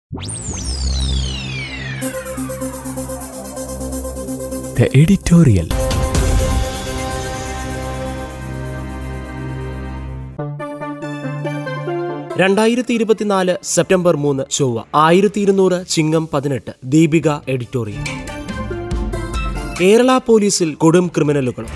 The editorial. രണ്ടായിരത്തി ഇരുപത്തിനാല് September മൂന്ന് ചൊവ്വ ആയിരത്തി ഇരുന്നൂറ് ചിങ്ങം പതിനെട്ട് ദീപിക എഡിറ്റോറിയൽ കേരള പോലീസിൽ കൊടും ക്രിമിനലുകളും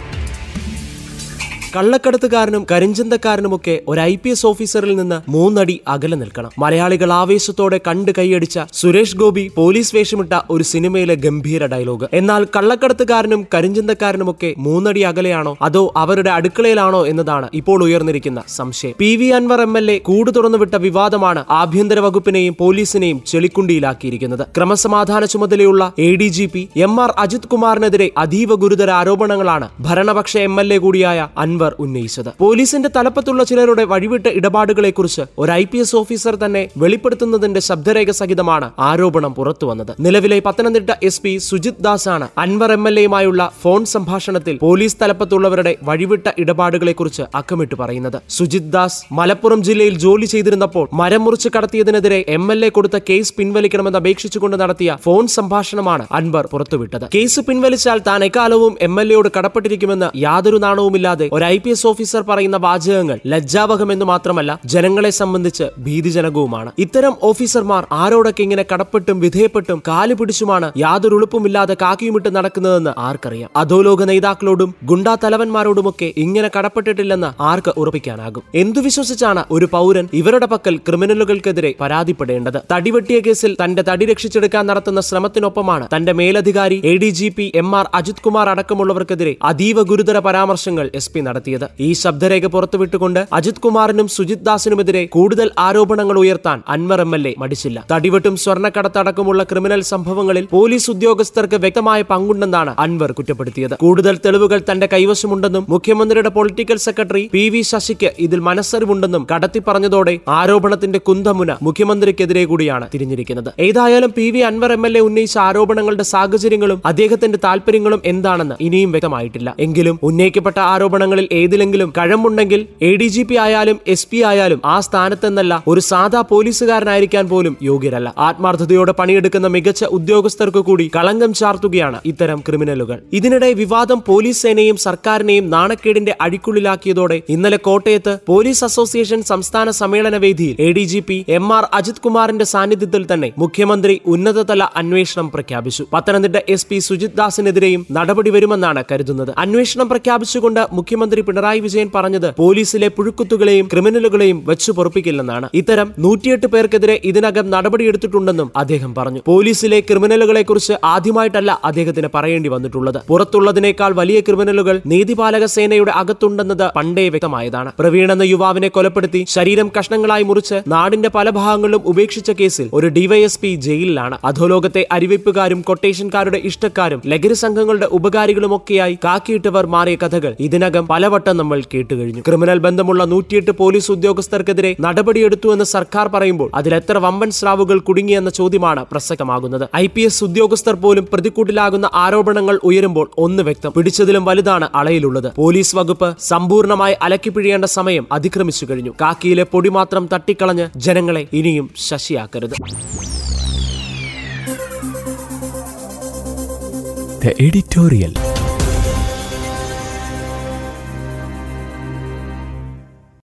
കള്ളക്കടത്തുകാരനും കരിഞ്ചന്തക്കാരനുമൊക്കെ ഒരു ഐ പി എസ് ഓഫീസറിൽ നിന്ന് മൂന്നടി അകലെ നിൽക്കണം മലയാളികൾ ആവേശത്തോടെ കണ്ട് കൈയടിച്ച സുരേഷ് ഗോപി പോലീസ് വേഷമിട്ട ഒരു സിനിമയിലെ ഗംഭീര ഡയലോഗ് എന്നാൽ കള്ളക്കടത്തുകാരനും കരിഞ്ചന്തക്കാരനുമൊക്കെ മൂന്നടി അകലെയാണോ അതോ അവരുടെ അടുക്കളയിലാണോ എന്നതാണ് ഇപ്പോൾ ഉയർന്നിരിക്കുന്ന സംശയം P V Anvar M L A കൂട് തുറന്നുവിട്ട വിവാദമാണ് ആഭ്യന്തര വകുപ്പിനെയും പോലീസിനെയും ചെളിക്കുണ്ടിയിലാക്കിയിരിക്കുന്നത് ക്രമസമാധാന ചുമതലയുള്ള A D G P M R Ajith കുമാറിനെതിരെ അതീവ ഗുരുതര ആരോപണങ്ങളാണ് ഭരണപക്ഷ എം എൽ എ കൂടിയായ അൻവർ ഉന്നയിച്ചത് പോലീസിന്റെ തലപ്പത്തുള്ള ചിലരുടെ വഴിവിട്ട ഇടപാടുകളെക്കുറിച്ച് ഒരു ഐ പി എസ് ഓഫീസർ തന്നെ വെളിപ്പെടുത്തുന്നതിന്റെ ശബ്ദരേഖ സഹിതമാണ് ആരോപണം പുറത്തുവന്നത് നിലവിലെ പത്തനംതിട്ട എസ് പി സുജിത് ദാസ് ആണ് അൻവർ എം എൽ എയുമായുള്ള ഫോൺ സംഭാഷണത്തിൽ പോലീസ് തലപ്പത്തുള്ളവരുടെ വഴിവിട്ട ഇടപാടുകളെക്കുറിച്ച് അക്കമിട്ട് പറയുന്നത് സുജിത് ദാസ് മലപ്പുറം ജില്ലയിൽ ജോലി ചെയ്തിരുന്നപ്പോൾ മരം മുറിച്ച് കടത്തിയതിനെതിരെ എം എൽ എ കൊടുത്ത കേസ് പിൻവലിക്കണമെന്ന് അപേക്ഷിച്ചുകൊണ്ട് നടത്തിയ ഫോൺ സംഭാഷണമാണ് അൻവർ പുറത്തുവിട്ടത് കേസ് പിൻവലിച്ചാൽ താൻ എക്കാലവും എം എൽ എയോട് കടപ്പെട്ടിരിക്കുമെന്ന് യാതൊരു നാണവുമില്ലാതെ ഒരു ഐ പി എസ് ഓഫീസർ പറയുന്ന വാചകങ്ങൾ ലജ്ജാവഹമെന്ന് മാത്രമല്ല ജനങ്ങളെ സംബന്ധിച്ച് ഭീതിജനകവുമാണ് ഇത്തരം ഓഫീസർമാർ ആരോടൊക്കെ ഇങ്ങനെ കടപ്പെട്ടും വിധേയപ്പെട്ടും കാലു പിടിച്ചുമാണ് യാതൊരു ഉളുപ്പുമില്ലാതെ കാക്കിയുമിട്ട് നടക്കുന്നതെന്ന് ആർക്കറിയാം അധോലോക നേതാക്കളോടും ഗുണ്ടാ തലവന്മാരോടുമൊക്കെ ഇങ്ങനെ കടപ്പെട്ടിട്ടില്ലെന്ന് ആർക്ക് ഉറപ്പിക്കാനാകും എന്തു വിശ്വസിച്ചാണ് ഒരു പൗരൻ ഇവരുടെ പക്കൽ ക്രിമിനലുകൾക്കെതിരെ പരാതിപ്പെടേണ്ടത് തടിവെട്ടിയ കേസിൽ തന്റെ തടി രക്ഷിച്ചെടുക്കാൻ നടത്തുന്ന ശ്രമത്തിനൊപ്പമാണ് തന്റെ മേലധികാരി A D G P M R Ajith Kumar അടക്കമുള്ളവർക്കെതിരെ അതീവ ഗുരുതര പരാമർശങ്ങൾ എസ് പി നടത്തിയത് ഈ ശബ്ദരേഖ പുറത്തുവിട്ടുകൊണ്ട് അജിത് കുമാറിനും സുജിത് ദാസിനുമെതിരെ കൂടുതൽ ആരോപണങ്ങൾ ഉയർത്താൻ അൻവർ എം എൽ എ മടിച്ചില്ല തടിവെട്ടും സ്വർണ്ണക്കടത്തടക്കമുള്ള ക്രിമിനൽ സംഭവങ്ങളിൽ പോലീസ് ഉദ്യോഗസ്ഥർക്ക് വ്യക്തമായ പങ്കുണ്ടെന്നാണ് അൻവർ കുറ്റപ്പെടുത്തിയത് കൂടുതൽ തെളിവുകൾ തന്റെ കൈവശമുണ്ടെന്നും മുഖ്യമന്ത്രിയുടെ പൊളിറ്റിക്കൽ സെക്രട്ടറി പി വി ശശിക്ക് ഇതിൽ മനസ്സറിവുണ്ടെന്നും കടത്തി പറഞ്ഞതോടെ ആരോപണത്തിന്റെ കുന്തമുന മുഖ്യമന്ത്രിക്കെതിരെ കൂടിയാണ് തിരിഞ്ഞിരിക്കുന്നത് ഏതായാലും P V Anvar M L A ഉന്നയിച്ച ആരോപണങ്ങളുടെ സാഹചര്യങ്ങളും അദ്ദേഹത്തിന്റെ താല്പര്യങ്ങളും എന്താണെന്ന് ഇനിയും വ്യക്തമായിട്ടില്ല എങ്കിലും ഉന്നയിക്കപ്പെട്ട ആരോപണങ്ങളിൽ ഏതിലെങ്കിലും കഴമ്പുണ്ടെങ്കിൽ എ ഡി ജി പി ആയാലും എസ് പി ആയാലും ആ സ്ഥാനത്തെന്നല്ല ഒരു സാധാ പോലീസുകാരനായിരിക്കാൻ പോലും യോഗ്യരല്ല ആത്മാർത്ഥതയോടെ പണിയെടുക്കുന്ന മികച്ച ഉദ്യോഗസ്ഥർക്ക് കൂടി കളങ്കം ചാർത്തുകയാണ് ഇത്തരം ക്രിമിനലുകൾ ഇതിനിടെ വിവാദം പോലീസ് സേനയും സർക്കാരിനെയും നാണക്കേടിന്റെ അഴിക്കുള്ളിലാക്കിയതോടെ ഇന്നലെ കോട്ടയത്ത് പോലീസ് അസോസിയേഷൻ സംസ്ഥാന സമ്മേളന വേദിയിൽ A D G P M R Ajith കുമാറിന്റെ സാന്നിധ്യത്തിൽ തന്നെ മുഖ്യമന്ത്രി ഉന്നതതല അന്വേഷണം പ്രഖ്യാപിച്ചു പത്തനംതിട്ട എസ് പി സുജിത് ദാസിനെതിരെയും നടപടി വരുമെന്നാണ് കരുതുന്നത് അന്വേഷണം പ്രഖ്യാപിച്ചുകൊണ്ട് മുഖ്യമന്ത്രി പിണറായി വിജയൻ പറഞ്ഞത് പോലീസിലെ പുഴുക്കുത്തുകളെയും ക്രിമിനലുകളെയും വെച്ചു പൊറപ്പിക്കില്ലെന്നാണ് ഇത്തരം നൂറ്റിയെട്ട് പേർക്കെതിരെ ഇതിനകം നടപടിയെടുത്തിട്ടുണ്ടെന്നും അദ്ദേഹം പറഞ്ഞു പോലീസിലെ ക്രിമിനലുകളെ കുറിച്ച് ആദ്യമായിട്ടല്ല അദ്ദേഹത്തിന് പറയേണ്ടി വന്നിട്ടുള്ളത് പുറത്തുള്ളതിനേക്കാൾ വലിയ ക്രിമിനലുകൾ നീതിപാലക സേനയുടെ അകത്തുണ്ടെന്നത് പണ്ടേ വ്യക്തമായതാണ് പ്രവീൺ എന്ന യുവാവിനെ കൊലപ്പെടുത്തി ശരീരം കഷ്ണങ്ങളായി മുറിച്ച് നാടിന്റെ പല ഭാഗങ്ങളിലും ഉപേക്ഷിച്ച കേസിൽ ഒരു ഡിവൈഎസ്പി ജയിലിലാണ് അധോലോകത്തെ അരിവെപ്പുകാരും കൊട്ടേഷൻകാരുടെ ഇഷ്ടക്കാരും ലഹരി സംഘങ്ങളുടെ ഉപകാരികളുമൊക്കെയായി കാക്കിയിട്ടവർ മാറിയ കഥകൾ ഇതിനകം പലവട്ടം നമ്മൾ കേട്ടുകഴിഞ്ഞു ക്രിമിനൽ ബന്ധമുള്ള നൂറ്റിയെട്ട് പോലീസ് ഉദ്യോഗസ്ഥർക്കെതിരെ നടപടിയെടുത്തു എന്ന് സർക്കാർ പറയുമ്പോൾ അതിൽ എത്ര വമ്പൻ സ്രാവുകൾ കുടുങ്ങിയെന്ന ചോദ്യമാണ് പ്രസക്തമാകുന്നത് ഐ പി എസ് ഉദ്യോഗസ്ഥർ പോലും പ്രതിക്കൂട്ടിലാകുന്ന ആരോപണങ്ങൾ ഉയരുമ്പോൾ ഒന്ന് വ്യക്തം പിടിച്ചതിലും വലുതാണ് അളയിലുള്ളത് പോലീസ് വകുപ്പ് സമ്പൂർണ്ണമായി അലക്കിപ്പിഴിയേണ്ട സമയം അതിക്രമിച്ചു കഴിഞ്ഞു കാക്കിയിലെ പൊടി മാത്രം തട്ടിക്കളഞ്ഞ് ജനങ്ങളെ ഇനിയും ശശിയാക്കരുത് The editorial.